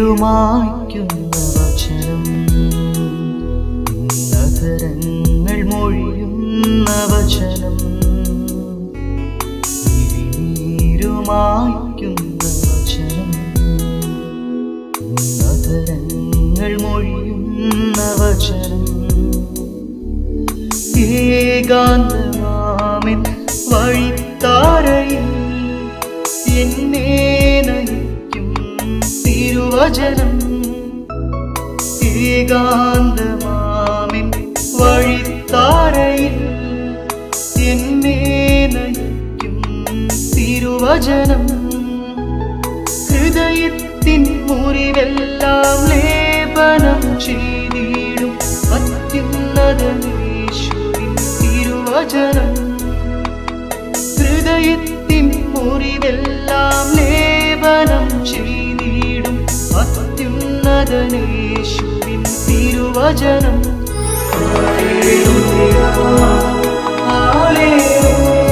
വചനം നഗരങ്ങൾ മൊഴിയുന്ന വചനം ഇരുമായ്ക്കുന്ന വചനം നഗരങ്ങൾ മൊഴിയുന്ന വചനം ഏകാന്തമാമിൻ വഴിത്താരയിൽ എന്നെ നയിക്കും തിരുവചനം ഏകാന്തമാമിൻ വഴിത്താരയിൽ എന്നെ നയിക്കും തിരുവചനം ഹൃദയത്തിൻ മുറിവെല്ലാം ലേപനം ചെയ്തിടും അത്യുന്നതേശുവിൻ തിരുവചനം ഹൃദയത്തിൻ മുറിവെല്ലാം ലേപനം ചെയ്തിടും അത്യുന്നതനേശുവിൻ തിരുവചനം ഹല്ലേലൂയ, ഹല്ലേലൂയ.